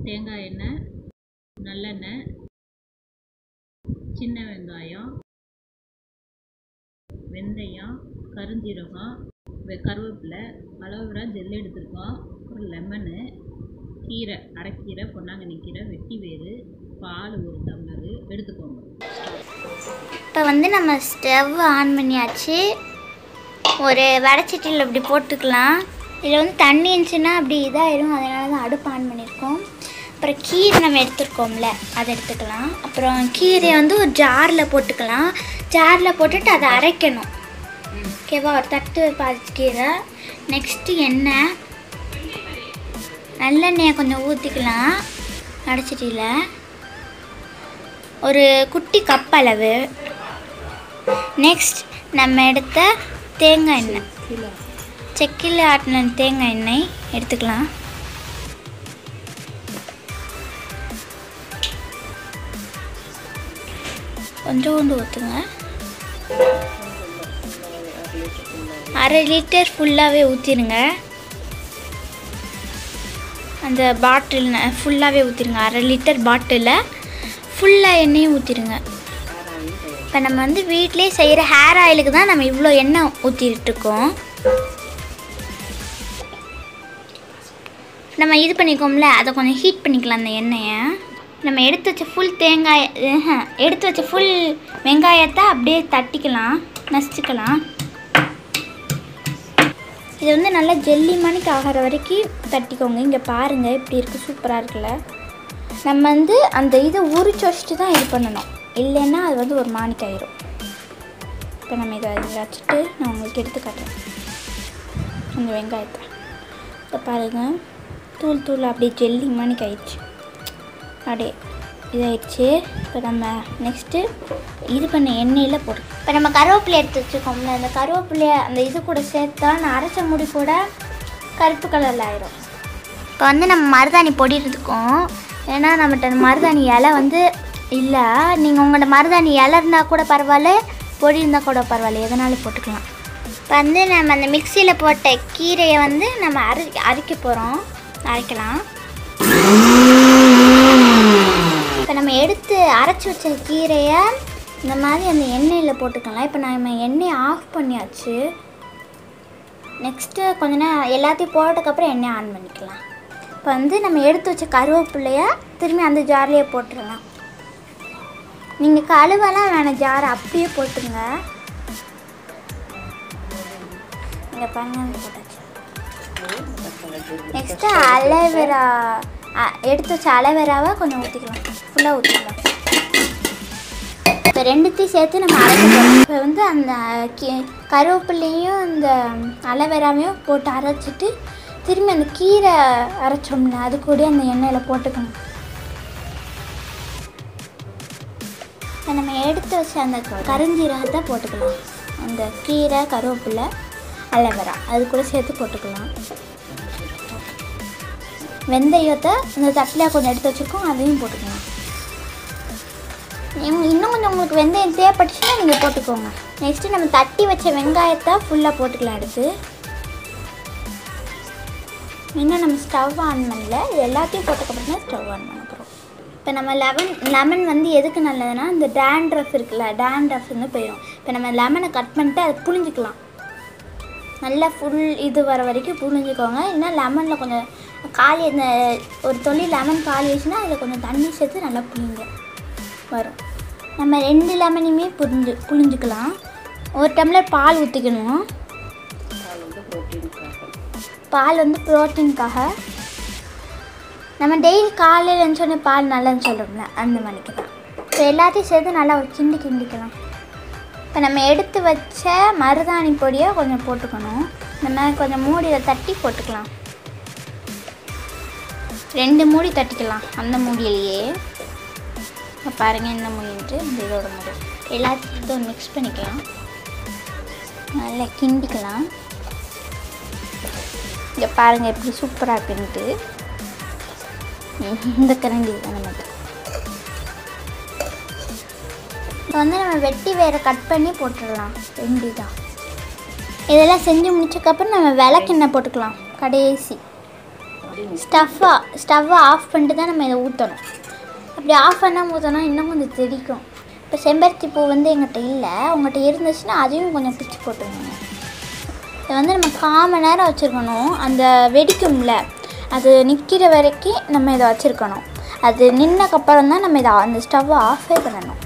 தேங்காய் எண்ணெய் நல்லெண்ணெய் சின்ன வெங்காயம் வெந்தயம் கருஞ்சீரகம் வெ- கருவேப்பிலை அலோவேரா ஜெல் எடுத்திருக்கோம் ஒரு லெமனு கீரை அரைக்கீரை பொன்னாங்கண்ணி கீரை வெட்டி வேறு பால் ஒரு டம்ளரு எடுத்துக்கோங்க இப்போ வந்து நம்ம ஸ்டவ் ஆன் பண்ணியாச்சு ஒரு வடச்சட்டியில் இப்படி போட்டுக்கலாம் இதில் வந்து தண்ணி இருந்துச்சுன்னா அப்படி இதாகிடும் அதனால தான் அடுப்பு ஆன் பண்ணியிருக்கோம் அப்புறம் கீரை நம்ம எடுத்துருக்கோம்ல அதை எடுத்துக்கலாம் அப்புறம் கீரையை வந்து ஒரு ஜாரில் போட்டுக்கலாம் ஜாரில் போட்டுட்டு அதை அரைக்கணும் ஓகேவா ஒரு தட்டு பாதி கீரை நெக்ஸ்ட்டு எண்ணெய் நல்லெண்ணெயை கொஞ்சம் ஊற்றிக்கலாம் வடச்சட்டியில் ஒரு குட்டி கப் அளவு நெக்ஸ்ட் நம்ம எடுத்த தேங்காய் எண்ணெய் செக்கில் ஆட்டின தேங்காய் எண்ணெய் எடுத்துக்கலாம் கொஞ்சோண்டு ஊற்றுங்க அரை லிட்டர் ஃபுல்லாகவே ஊற்றிடுங்க அந்த பாட்டில் ஃபுல்லாகவே ஊற்றிடுங்க அரை லிட்டர் பாட்டிலில் ஃபுல்லாக எண்ணெயும் ஊற்றிடுங்க இப்போ நம்ம வந்து வீட்டிலே செய்கிற ஹேர் ஆயிலுக்கு தான் நம்ம இவ்வளோ எண்ணெய் ஊற்றிட்டு இருக்கோம் நம்ம இது பண்ணிக்கோம்ல அதை கொஞ்சம் ஹீட் பண்ணிக்கலாம் அந்த எண்ணெயை நம்ம எடுத்து வச்ச ஃபுல் தேங்காய் ம்ஹும், எடுத்து வச்ச ஃபுல் வெங்காயத்தை அப்படியே தட்டிக்கலாம் நசிச்சுக்கலாம் இது வந்து நல்லா ஜெல்லி மணிக்கு ஆகிற வரைக்கும் தட்டிக்கோங்க இங்கே பாருங்கள் இப்படி இருக்குது சூப்பராக இருக்குல்ல நம்ம வந்து அந்த இதை உரிச்சு வச்சுட்டு தான் இது பண்ணணும் இல்லைன்னா அது வந்து ஒரு மாணிக்கு ஆயிரும் இப்போ நம்ம இதை இதில் வச்சுட்டு நான் உங்களுக்கு எடுத்து காட்டுறேன் அந்த வெங்காயத்தை இப்போ பாருங்கள் தூள் தூள் அப்படியே ஜெல்லி மாணிக்கு ஆயிடுச்சு அப்படியே இதாயிடுச்சு இப்போ நம்ம நெக்ஸ்ட்டு இது பண்ண எண்ணெயில் போடு இப்போ நம்ம கருவேப்பிலை எடுத்து வச்சுருக்கோம்ல அந்த கருவேப்பிலையை அந்த இது கூட சேர்த்தா நான் அரைச்ச முடி கூட கருப்பு கலரில் ஆயிரும் இப்போ வந்து நம்ம மருதாணி பொடி இருக்கும் ஏன்னா நம்மகிட்ட அந்த மருதாணி இலை வந்து இல்லை நீங்கள் உங்கள்கிட்ட மருதாணி இலை இருந்தால் கூட பரவாயில்ல பொடி இருந்தால் கூட பரவாயில்ல எதனாலும் போட்டுக்கலாம் இப்போ வந்து நம்ம அந்த மிக்சியில் போட்ட கீரையை வந்து நம்ம அரை அரைக்க போகிறோம் அரைக்கலாம் இப்போ நம்ம எடுத்து அரைச்சி வச்ச கீரையை இந்த மாதிரி அந்த எண்ணெயில் போட்டுக்கலாம் இப்போ நம்ம எண்ணெயை ஆஃப் பண்ணியாச்சு நெக்ஸ்ட்டு கொஞ்ச நேரம் எல்லாத்தையும் போட்டதுக்கப்புறம் எண்ணெய் ஆன் பண்ணிக்கலாம் இப்போ வந்து நம்ம எடுத்து வச்ச கருவேப்பிலைய திரும்பி அந்த ஜார்லேயே போட்டுடலாம் நீங்கள் கழுவெல்லாம் வேணாம் ஜார் அப்படியே போட்டுங்க இங்கே பாருங்க போட்டாச்சு நெக்ஸ்ட்டு அலோவேரா எடுத்து வச்ச அலோவேராவை கொஞ்சம் ஊற்றிக்கலாம் ஃபுல்லாக ஊற்றிக்கலாம் இப்போ ரெண்டுத்தையும் சேர்த்து நம்ம அரைக்க போகிறோம் இப்போ வந்து அந்த கீ- கருவேப்பிலையும் இந்த அலோவேராவையும் போட்டு அரைச்சிட்டு திரும்பி அந்த கீரை அரைச்சோம்ல அது கூட அந்த எண்ணெயில் போட்டுக்கணும் இப்போ நம்ம எடுத்து வச்ச அந்த கருஞ்சீரகத்தை போட்டுக்கலாம் அந்த கீரை கருவேப்பிலை அலோவேரா அது கூட சேர்த்து போட்டுக்கலாம் வெந்தயத்தை இந்த தட்டில் கொஞ்சம் எடுத்து வச்சுருக்கோம் அதையும் போட்டுக்கலாம் நீங்க- இன்னும் கொஞ்சம் உங்களுக்கு வெந்தயம் தேவைப்பட்டுச்சுன்னா நீங்கள் போட்டுக்கோங்க நெக்ஸ்ட்டு நம்ம தட்டி வச்ச வெங்காயத்தை ஃபுல்லாக போட்டுக்கலாம் எடுத்து இன்னும் நம்ம ஸ்டவ் ஆன் பண்ணல இது எல்லாத்தையும் போட்டதுக்கப்புறம் தான் ஸ்டவ் ஆன் பண்ண போகிறோம் இப்போ நம்ம லெமன் லெமன் வந்து எதுக்கு நல்லதுன்னா இந்த டேண்ட்ரஃப் இருக்குல்ல டேண்ட்ரஃப் வந்து போயிடும் இப்போ நம்ம லெமனை கட் பண்ணிட்டு அதை புழிஞ்சிக்கலாம் நல்லா ஃபுல் இது வர வரைக்கும் புழிஞ்சிக்கோங்க இல்லைன்னா லெமனில் கொஞ்சம் காலி இந்த ஒரு தொல்லி லெமன் காலி ஆச்சுன்னா அதில் கொஞ்சம் தண்ணி சேர்த்து நல்லா புளிங்க வரும் நம்ம ரெண்டு லெமனையுமே புரிஞ்சு புழிஞ்சிக்கலாம் ஒரு டம்ளர் பால் ஊற்றிக்கணும் பால் வந்து ப்ரோட்டீனுக்காக நம்ம டெய்லி காலையில் எழுந்தோடனே பால் நல்லதுன்னு சொல்கிறோம்ல அந்த மணிக்கு தான் இப்போ எல்லாத்தையும் சேர்த்து நல்லா ஒரு கிண்டி கிண்டிக்கலாம் இப்போ நம்ம எடுத்து வச்ச மருதாணி பொடியை கொஞ்சம் போட்டுக்கணும் இந்த மாதிரி கொஞ்சம் மூடியில் தட்டி போட்டுக்கலாம் ரெண்டு மூடி தட்டிக்கலாம் அந்த மூடியிலேயே இப்போ பாருங்கள் இந்த மூடின்ட்டு இந்த இதோட மூடி எல்லாத்தையும் மிக்ஸ் பண்ணிக்கலாம் நல்லா கிண்டிக்கலாம் இங்கே பாருங்கள் எப்படி சூப்பராக இருக்குன்ட்டு இந்த கரண்டி தான் நமக்கு இப்போ வந்து நம்ம வெட்டி வேற கட் பண்ணி போட்டுடலாம் ரெண்டு தான் இதெல்லாம் செஞ்சு முடிச்சக்கப்புறம் நம்ம விளக்கெண்ணெய் போட்டுக்கலாம் கடைசி ஸ்டவ்வை ஸ்டவ்வை ஆஃப் பண்ணிட்டு தான் நம்ம இதை ஊற்றணும் அப்படி ஆஃப் பண்ணால் ஊற்றினா இன்னும் கொஞ்சம் தெறிக்கும் இப்போ செம்பருத்தி பூ வந்து எங்கிட்ட இல்லை உங்கள்கிட்ட இருந்துச்சுன்னா அதையும் கொஞ்சம் பிச்சு போட்டுருங்க இதை வந்து நம்ம கால் மணி நேரம் வச்சுருக்கணும் அந்த வெடிக்கும்ல அது நிற்கிற வரைக்கும் நம்ம இதை வச்சுருக்கணும் அது நின்னக்கப்புறம் தான் நம்ம இதை அந்த ஸ்டவ்வை ஆஃபே பண்ணணும்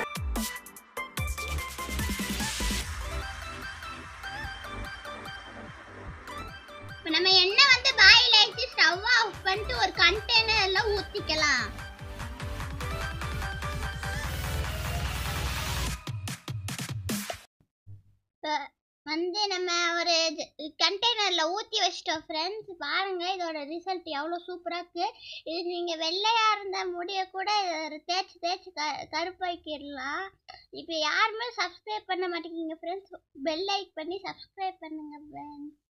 இப்போ நம்ம எண்ணெய் வந்து பாயில் ஆயிடுச்சு ஸ்டவ் ஆஃப் பண்ணிட்டு ஒரு கண்டெய்னர்ல ஊற்றிக்கலாம் இப்போ வந்து நம்ம ஒரு கண்டெய்னரில் ஊற்றி வச்சிட்டோம் ஃப்ரெண்ட்ஸ் பாருங்க இதோட ரிசல்ட் எவ்வளோ சூப்பராக இருக்கு இது நீங்கள் வெள்ளையாக இருந்த முடிய கூட தேய்ச்சி தேய்ச்சி க கருப்பாக்கிடலாம் இப்போ யாருமே சப்ஸ்கிரைப் பண்ண மாட்டேங்கிங்க ஃப்ரெண்ட்ஸ் பெல் லைக் பண்ணி சப்ஸ்கிரைப் பண்ணுங்க ஃப்ரெண்ட்ஸ்